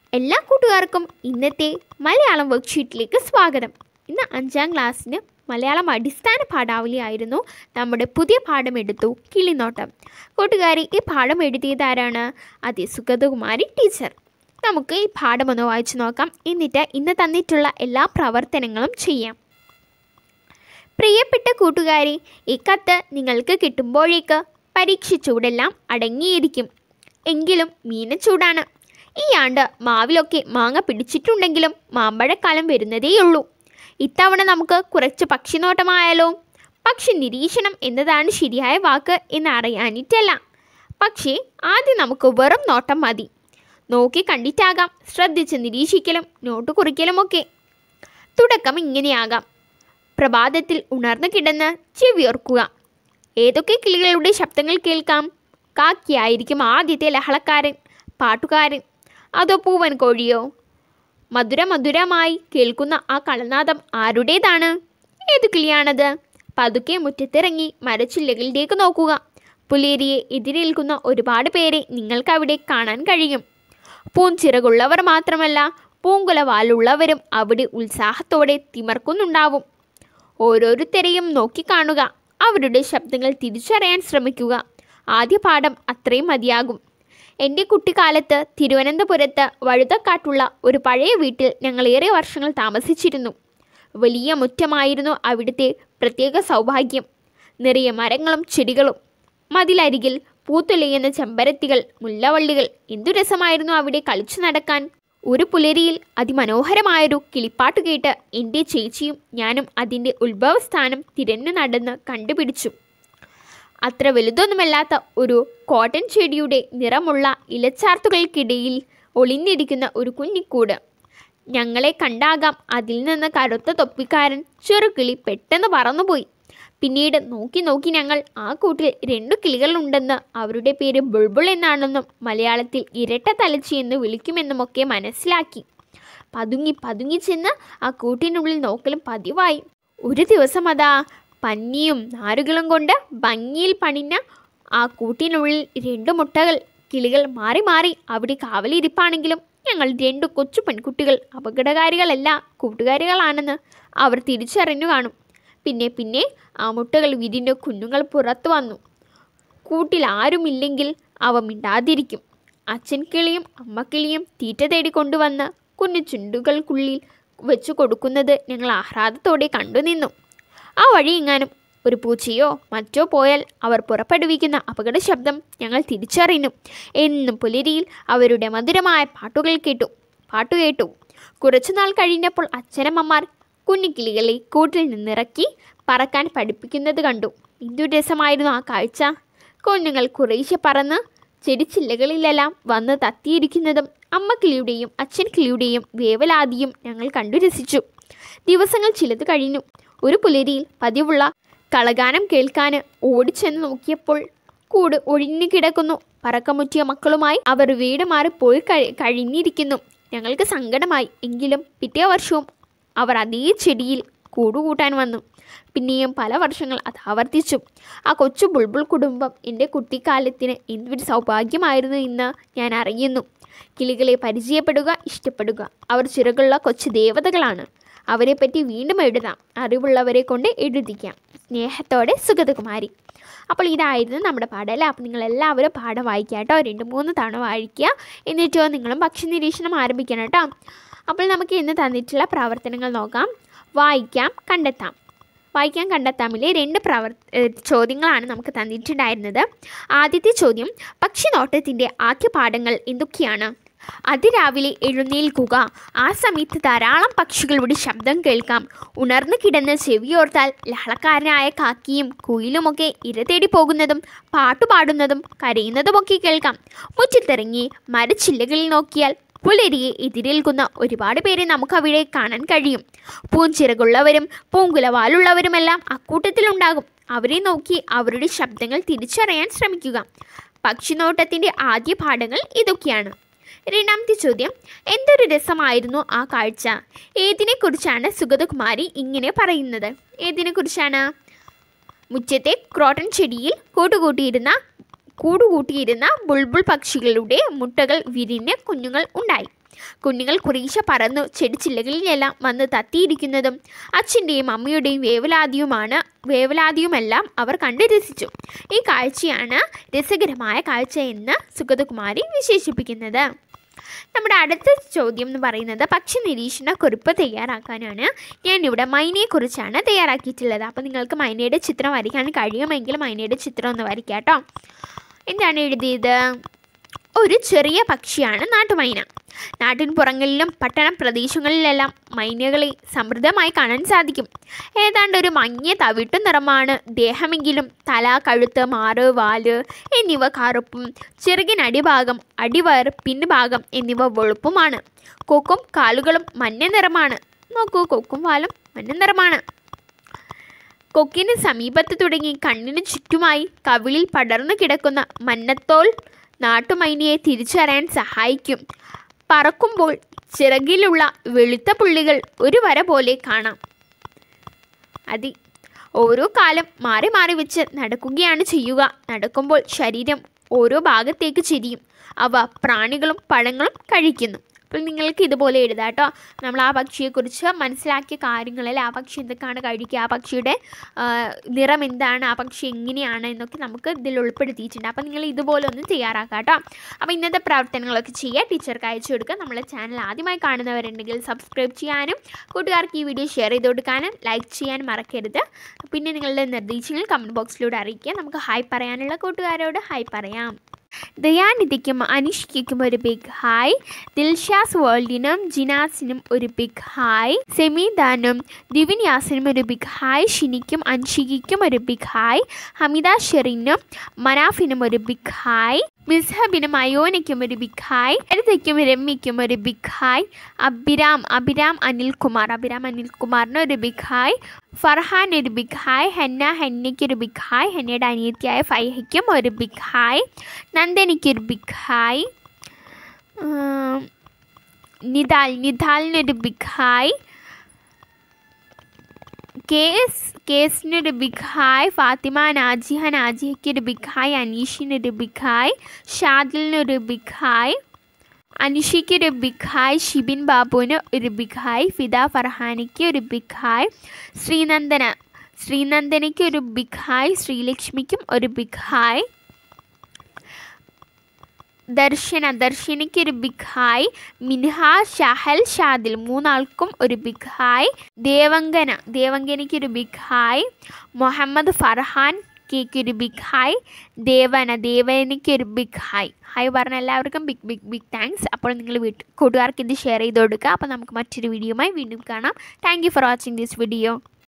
എല്ലാ കൂട്ടുകാർക്കും ഇന്നത്തെ മലയാളം വർക്ക്ഷീറ്റിലേക്ക് സ്വാഗതം ഇന്ന് അഞ്ചാം ക്ലാസ്സിന് മലയാളം അടിസ്ഥാന പാഠാവലി ആയിരുന്നു നമ്മുടെ പുതിയ പാഠം എടുത്തു കിളിനോട്ടം കൂട്ടുകാരി ഈ പാഠം എഴുതിയത് ആരാണ് അതെ സുഗതകുമാരി ടീച്ചർ നമുക്ക് ഈ പാഠം ഒന്ന് വായിച്ചു നോക്കാം എന്നിട്ട് ഇന്ന് തന്നിട്ടുള്ള എല്ലാ പ്രവർത്തനങ്ങളും ചെയ്യാം പ്രിയപ്പെട്ട കൂട്ടുകാരി ഈ കത്ത് നിങ്ങൾക്ക് കിട്ടുമ്പോഴേക്ക് പരീക്ഷ ചൂടെല്ലാം അടങ്ങിയിരിക്കും എങ്കിലും മീനച്ചൂടാണ് ഈ ആണ്ട് മാവിലൊക്കെ മാങ്ങ പിടിച്ചിട്ടുണ്ടെങ്കിലും മാമ്പഴക്കാലം വരുന്നതേയുള്ളൂ ഇത്തവണ നമുക്ക് കുറച്ച് പക്ഷിനോട്ടമായാലോ പക്ഷി നിരീക്ഷണം എന്നതാണ് ശരിയായ വാക്ക് എന്ന് അറിയാനിട്ടല്ല പക്ഷേ ആദ്യം നമുക്ക് വെറും നോട്ടം മതി നോക്കി കണ്ടിട്ടാകാം ശ്രദ്ധിച്ച് നിരീക്ഷിക്കലും നോട്ട് കുറിക്കലുമൊക്കെ തുടക്കം ഇങ്ങനെയാകാം പ്രഭാതത്തിൽ ഉണർന്നു കിടന്ന് ചെവിയോർക്കുക ഏതൊക്കെ കിളികളുടെ ശബ്ദങ്ങൾ കേൾക്കാം കാക്കിയായിരിക്കും ആദ്യത്തെ ലഹളക്കാരൻ പാട്ടുകാരൻ അതോ പൂവൻ കോഴിയോ മധുര മധുരമായി കേൾക്കുന്ന ആ കളനാദം ആരുടേതാണ് ഏത് കിളിയാണത് പതുക്കെ മുറ്റത്തിറങ്ങി മരച്ചില്ലകളിലേക്ക് നോക്കുക പുലേരിയെ എതിരേൽക്കുന്ന ഒരുപാട് പേരെ നിങ്ങൾക്ക് അവിടെ കാണാൻ കഴിയും പൂഞ്ചിറകുള്ളവർ മാത്രമല്ല പൂങ്കുലവാലുള്ളവരും അവിടെ ഉത്സാഹത്തോടെ തിമർക്കുന്നുണ്ടാവും ഓരോരുത്തരെയും നോക്കിക്കാണുക അവരുടെ ശബ്ദങ്ങൾ തിരിച്ചറിയാൻ ശ്രമിക്കുക ആദ്യ പാഠം അത്രയും മതിയാകും എൻ്റെ കുട്ടിക്കാലത്ത് തിരുവനന്തപുരത്ത് വഴുതക്കാട്ടുള്ള ഒരു പഴയ വീട്ടിൽ ഞങ്ങൾ ഏറെ വർഷങ്ങൾ താമസിച്ചിരുന്നു വലിയ മുറ്റമായിരുന്നു അവിടുത്തെ പ്രത്യേക സൗഭാഗ്യം നിറയെ മരങ്ങളും ചെടികളും മതിലരികിൽ പൂത്തുലയുന്ന ചെമ്പരത്തികൾ മുല്ലവള്ളികൾ എന്തു രസമായിരുന്നു അവിടെ കളിച്ചു നടക്കാൻ ഒരു പുലരിയിൽ അതിമനോഹരമായൊരു കിളിപ്പാട്ട് കേട്ട് എൻ്റെ ചേച്ചിയും ഞാനും അതിൻ്റെ ഉത്ഭവസ്ഥാനം തിരഞ്ഞു നടന്ന് കണ്ടുപിടിച്ചു അത്ര വലുതൊന്നുമല്ലാത്ത ഒരു കോട്ടൺ ചെടിയുടെ നിറമുള്ള ഇലച്ചാർത്തുകൾക്കിടയിൽ ഒളിഞ്ഞിരിക്കുന്ന ഒരു കുഞ്ഞിക്കൂട് ഞങ്ങളെ കണ്ടാകാം അതിൽ നിന്ന് കറുത്ത തൊപ്പിക്കാരൻ ചെറുകിളി പെട്ടെന്ന് പറന്നുപോയി പിന്നീട് നോക്കി നോക്കി ഞങ്ങൾ ആ കൂട്ടിൽ രണ്ടു കിളികളുണ്ടെന്ന് അവരുടെ പേര് ബുൾബുൾ എന്നാണെന്നും മലയാളത്തിൽ ഇരട്ട തലച്ചി എന്ന് വിളിക്കുമെന്നുമൊക്കെ മനസ്സിലാക്കി പതുങ്ങി പതുങ്ങി ചെന്ന് ആ കൂട്ടിനുള്ളിൽ നോക്കലും പതിവായി ഒരു ദിവസം അതാ പന്നിയും നാരുകളും കൊണ്ട് ഭംഗിയിൽ പണിഞ്ഞ ആ കൂട്ടിനുള്ളിൽ രണ്ടു മുട്ടകൾ കിളികൾ മാറി മാറി അവിടെ കാവലിരിപ്പാണെങ്കിലും ഞങ്ങൾ രണ്ടു കൊച്ചു പെൺകുട്ടികൾ അപകടകാരികളല്ല കൂട്ടുകാരികളാണെന്ന് അവർ തിരിച്ചറിഞ്ഞു കാണും പിന്നെ പിന്നെ ആ മുട്ടകൾ വിരിഞ്ഞ കുഞ്ഞുങ്ങൾ പുറത്തു വന്നു കൂട്ടിൽ ആരുമില്ലെങ്കിൽ അവ മിണ്ടാതിരിക്കും അച്ഛൻ കിളിയും അമ്മക്കിളിയും തീറ്റ തേടി കൊണ്ടുവന്ന് കുഞ്ഞു ചുണ്ടുകൾക്കുള്ളിൽ വെച്ചു കൊടുക്കുന്നത് ഞങ്ങൾ ആഹ്ലാദത്തോടെ കണ്ടുനിന്നു ആ വഴി എങ്ങാനും ഒരു പൂച്ചയോ മറ്റോ പോയാൽ അവർ പുറപ്പെടുവിക്കുന്ന അപകട ശബ്ദം ഞങ്ങൾ തിരിച്ചറിഞ്ഞു എന്നും പുലരിയിൽ അവരുടെ മധുരമായ പാട്ടുകൾ കേട്ടു പാട്ടു കേട്ടു കുറച്ചുനാൾ കഴിഞ്ഞപ്പോൾ അച്ഛനമ്മമാർ കുഞ്ഞിക്കിളികളെ കൂട്ടിൽ നിന്നിറക്കി പറക്കാൻ പഠിപ്പിക്കുന്നത് കണ്ടു എന്തു രസമായിരുന്നു ആ കാഴ്ച കുഞ്ഞുങ്ങൾ കുറേശ്ശെ പറന്ന് ചെടിച്ചില്ലകളിലെല്ലാം വന്ന് തത്തിയിരിക്കുന്നതും അമ്മക്കിളിയുടെയും അച്ഛൻ കിളിയുടെയും വേവലാതിയും ഞങ്ങൾ കണ്ടു രസിച്ചു ദിവസങ്ങൾ ചിലത് കഴിഞ്ഞു ഒരു പുലരിയിൽ പതിവുള്ള കളഗാനം കേൾക്കാൻ ഓടിച്ചെന്ന് നോക്കിയപ്പോൾ കൂട് ഒഴിഞ്ഞു കിടക്കുന്നു പറക്കമുറ്റിയ മക്കളുമായി അവർ വീട് മാറി പോയി കഴി കഴിഞ്ഞിരിക്കുന്നു ഞങ്ങൾക്ക് സങ്കടമായി എങ്കിലും പിറ്റേ വർഷവും അവർ അതേ ചെടിയിൽ കൂടുകൂട്ടാൻ വന്നു പിന്നെയും പല വർഷങ്ങൾ അത് ആവർത്തിച്ചു ആ കൊച്ചു ബുൾബുൾ കുടുംബം എൻ്റെ കുട്ടിക്കാലത്തിന് എന്തൊരു സൗഭാഗ്യമായിരുന്നു എന്ന് ഞാൻ അറിയുന്നു കിളികളെ പരിചയപ്പെടുക ഇഷ്ടപ്പെടുക അവർ ചിറകുള്ള കൊച്ചു ദേവതകളാണ് അവരെപ്പറ്റി വീണ്ടും എഴുതാം അറിവുള്ളവരെ കൊണ്ട് എഴുതിക്കാം സ്നേഹത്തോടെ സുഗതകുമാരി അപ്പോൾ ഇതായിരുന്നു നമ്മുടെ പാഠം അല്ലേ അപ്പോൾ നിങ്ങൾ എല്ലാവരും പാഠം വായിക്കുക കേട്ടോ രണ്ട് മൂന്ന് തവണ വായിക്കുക എന്നിട്ടോ നിങ്ങളും പക്ഷി നിരീക്ഷണം ആരംഭിക്കണം കേട്ടോ അപ്പോൾ നമുക്ക് ഇന്ന് തന്നിട്ടുള്ള പ്രവർത്തനങ്ങൾ നോക്കാം വായിക്കാം കണ്ടെത്താം വായിക്കാൻ കണ്ടെത്താമിലെ രണ്ട് പ്രവർ ഏഹ് ചോദ്യങ്ങളാണ് നമുക്ക് തന്നിട്ടുണ്ടായിരുന്നത് ആദ്യത്തെ ചോദ്യം പക്ഷിനോട്ടത്തിൻ്റെ ആദ്യ പാഠങ്ങൾ എന്തൊക്കെയാണ് അതിരാവിലെ എഴുന്നേൽക്കുക ആ സമയത്ത് ധാരാളം പക്ഷികളുടെ ശബ്ദം കേൾക്കാം ഉണർന്നു കിടന്ന് ചെവിയോർത്താൽ ലഹളക്കാരനായ കാക്കിയും കുയിലുമൊക്കെ ഇര തേടി പോകുന്നതും പാട്ടുപാടുന്നതും കരയുന്നതുമൊക്കെ കേൾക്കാം മുറ്റത്തിറങ്ങി മരച്ചില്ലകളിൽ നോക്കിയാൽ പുലരിയെ എതിരേൽക്കുന്ന ഒരുപാട് പേരെ നമുക്കവിടെ കാണാൻ കഴിയും പൂഞ്ചിറകുള്ളവരും പൂങ്കുലവാലുള്ളവരുമെല്ലാം അക്കൂട്ടത്തിലുണ്ടാകും അവരെ നോക്കി അവരുടെ ശബ്ദങ്ങൾ തിരിച്ചറിയാൻ ശ്രമിക്കുക പക്ഷിനോട്ടത്തിൻ്റെ ആദ്യ പാഠങ്ങൾ ഇതൊക്കെയാണ് രണ്ടാമത്തെ ചോദ്യം എന്തൊരു രസമായിരുന്നു ആ കാഴ്ച ഏതിനെക്കുറിച്ചാണ് സുഗതകുമാരി ഇങ്ങനെ പറയുന്നത് ഏതിനെക്കുറിച്ചാണ് മുറ്റത്തെ ക്രോട്ടൺ ചെടിയിൽ കൂടുകൂട്ടിയിരുന്ന കൂടുകൂട്ടിയിരുന്ന ബുൾബുൾ പക്ഷികളുടെ മുട്ടകൾ വിരിഞ്ഞ് കുഞ്ഞുങ്ങൾ ഉണ്ടായി കുഞ്ഞുങ്ങൾ കുറേശ്ശെ പറന്നു ചെടിച്ചില്ലകളിലെല്ലാം വന്ന് തത്തിയിരിക്കുന്നതും അച്ഛൻ്റെയും അമ്മയുടെയും വേവലാതിയുമാണ് വേവലാതിയുമെല്ലാം അവർ കണ്ട് രസിച്ചു ഈ കാഴ്ചയാണ് രസകരമായ കാഴ്ച എന്ന് സുഗതകുമാരി വിശേഷിപ്പിക്കുന്നത് നമ്മുടെ അടുത്ത ചോദ്യം എന്ന് പറയുന്നത് പക്ഷി നിരീക്ഷണ കുറിപ്പ് തയ്യാറാക്കാനാണ് ഞാനിവിടെ മൈനയെക്കുറിച്ചാണ് തയ്യാറാക്കിയിട്ടുള്ളത് അപ്പോൾ നിങ്ങൾക്ക് മൈനയുടെ ചിത്രം വരയ്ക്കാൻ കഴിയുമെങ്കിൽ മൈനയുടെ ചിത്രം ഒന്ന് വരയ്ക്കാം കേട്ടോ എന്താണ് എഴുതിയത് ഒരു ചെറിയ പക്ഷിയാണ് നാട്ടുമൈന നാട്ടിൻ പുറങ്ങളിലും പട്ടണ പ്രദേശങ്ങളിലെല്ലാം മൈനകളെ സമൃദ്ധമായി കാണാൻ സാധിക്കും ഏതാണ്ട് ഒരു മഞ്ഞ തവിട്ടു നിറമാണ് ദേഹമെങ്കിലും തല കഴുത്ത് മാറ് വാല് എന്നിവ കറുപ്പും ചെറുകിനടിഭാഗം അടിവയർ പിൻഭാഗം എന്നിവ വെളുപ്പുമാണ് കൊക്കും കാലുകളും മഞ്ഞ നിറമാണ് നോക്കൂ കൊക്കും വാലും മഞ്ഞ നിറമാണ് കൊക്കിന് സമീപത്ത് തുടങ്ങി കണ്ണിന് ചുറ്റുമായി കവിളിൽ പടർന്നു കിടക്കുന്ന മന്നത്തോൽ നാട്ടുമൈനിയെ തിരിച്ചറിയാൻ സഹായിക്കും പറക്കുമ്പോൾ ചിറകിലുള്ള വെളുത്ത പുള്ളികൾ ഒരു വര പോലെ കാണാം അതി ഓരോ കാലം മാറി മാറി വെച്ച് നടക്കുകയാണ് ചെയ്യുക നടക്കുമ്പോൾ ശരീരം ഓരോ ഭാഗത്തേക്ക് ചെരിയും അവ പ്രാണികളും പഴങ്ങളും കഴിക്കുന്നു അപ്പോൾ നിങ്ങൾക്ക് ഇതുപോലെ എഴുതാം കേട്ടോ നമ്മൾ ആ പക്ഷിയെക്കുറിച്ച് മനസ്സിലാക്കിയ കാര്യങ്ങളിൽ ആ പക്ഷി എന്തൊക്കെയാണ് കഴിക്കുക ആ പക്ഷിയുടെ ആ, നിറം എന്താണ് ആ പക്ഷി എങ്ങനെയാണ് എന്നൊക്കെ നമുക്ക് ഇതിൽ ഉൾപ്പെടുത്തിയിട്ടുണ്ട് അപ്പോൾ നിങ്ങൾ ഇതുപോലെ ഒന്ന് തയ്യാറാക്കാം കേട്ടോ അപ്പോൾ ഇന്നത്തെ പ്രവർത്തനങ്ങളൊക്കെ ചെയ്യുക ടീച്ചർക്ക് അയച്ചു കൊടുക്കുക നമ്മളെ ചാനൽ ആദ്യമായി കാണുന്നവരുണ്ടെങ്കിൽ സബ്സ്ക്രൈബ് ചെയ്യാനും കൂട്ടുകാർക്ക് ഈ വീഡിയോ ഷെയർ ചെയ്ത് കൊടുക്കാനും ലൈക്ക് ചെയ്യാനും മറക്കരുത് പിന്നെ നിങ്ങളുടെ നിർദ്ദേശങ്ങൾ കമൻറ്റ് ബോക്സിലൂടെ അറിയിക്കുക നമുക്ക് ഹായ് പറയാനുള്ള കൂട്ടുകാരോട് ഹായ് പറയാം ദയാനിധിക്കും അനിഷ്കയ്ക്കും ഒരു ബിഗ് ഹായ് ദിൽഷാസ് വേൾഡിനും ജിനാസിനും ഒരു ബിഗ് ഹായ് സെമീദാനും ദിവിന്യാസിനും ഒരു ബിഗ് ഹായ് ഷിനിക്കും അൻഷികയ്ക്കും ഒരു ബിഗ് ഹായ് ഹമിദ ഷെറിനും മനാഫിനും ഒരു ബിഗ് ഹായ് മിസ്ഹബിനും അയോനയ്ക്കും ഒരു ബിഗ് ഹായ് ഹരിതയ്ക്കും രമ്യയ്ക്കും ഒരു ബിഗ് ഹായ് അഭിരാം അഭിരാം അനിൽകുമാർ അഭിരാം അനിൽകുമാറിന് ഒരു ബിഗ് ഹായ് ഫർഹാൻ ഒരു ബിഗ് ഹായ് ഹെന്ന ഹെന്നയ്ക്ക് ഒരു ബിഗ് ഹായ് ഹെന്നയുടെ അനിയത്തിയായ ഫൈഹയ്ക്കും ഒരു ബിഗ് ഹായ് നന്ദനിക്ക് ഒരു ബിഗ് ഹായ് ഉം, നിതാൽ നിതാലിനൊരു ബിഗ് ഹായ് കേസ് കേസിനൊരു ബിഗ് ഹായ് ഫാത്തിമ നാജിഹ നാജിഹയ്ക്ക് ഒരു ബിഗ് ഹായ് അനീഷിനൊരു ബിഗ് ഹായ് ഷാദിലിനൊരു ബിഗ് ഹായ് അനിഷയ്ക്ക് ഒരു ബിഗ് ഹായ് ഷിബിൻ ബാബുവിന് ഒരു ബിഗ് ഹായ് ഫിദ ഫർഹാനിക്ക് ഒരു ബിഗ് ഹായ് ശ്രീനന്ദന ശ്രീനന്ദനയ്ക്ക് ഒരു ബിഗ് ഹായ് ശ്രീലക്ഷ്മിക്കും ഒരു ബിഗ് ഹായ് ദർശന ദർശനയ്ക്ക് ഒരു ബിഗ് ഹായ് മിൻഹ ഷഹൽ ഷാദിൽ മൂന്നാൾക്കും ഒരു ബിഗ് ഹായ് ദേവങ്കന ദേവങ്കനയ്ക്ക് ഒരു ബിഗ് ഹായ് മുഹമ്മദ് ഫർഹാൻ കേക്ക് ഒരു ബിഗ് ഹായ് ദേവന ദേവനയ്ക്ക് ഒരു ബിഗ് ഹായ് ഹായ് പറഞ്ഞ എല്ലാവർക്കും ബിഗ് ബിഗ് ബിഗ് താങ്ക്സ് അപ്പോൾ നിങ്ങൾ വീട്ട് കൂട്ടുകാർക്ക് ഇത് ഷെയർ ചെയ്ത് കൊടുക്കുക അപ്പോൾ നമുക്ക് മറ്റൊരു വീഡിയോയുമായി വീണ്ടും കാണാം thank you for watching this video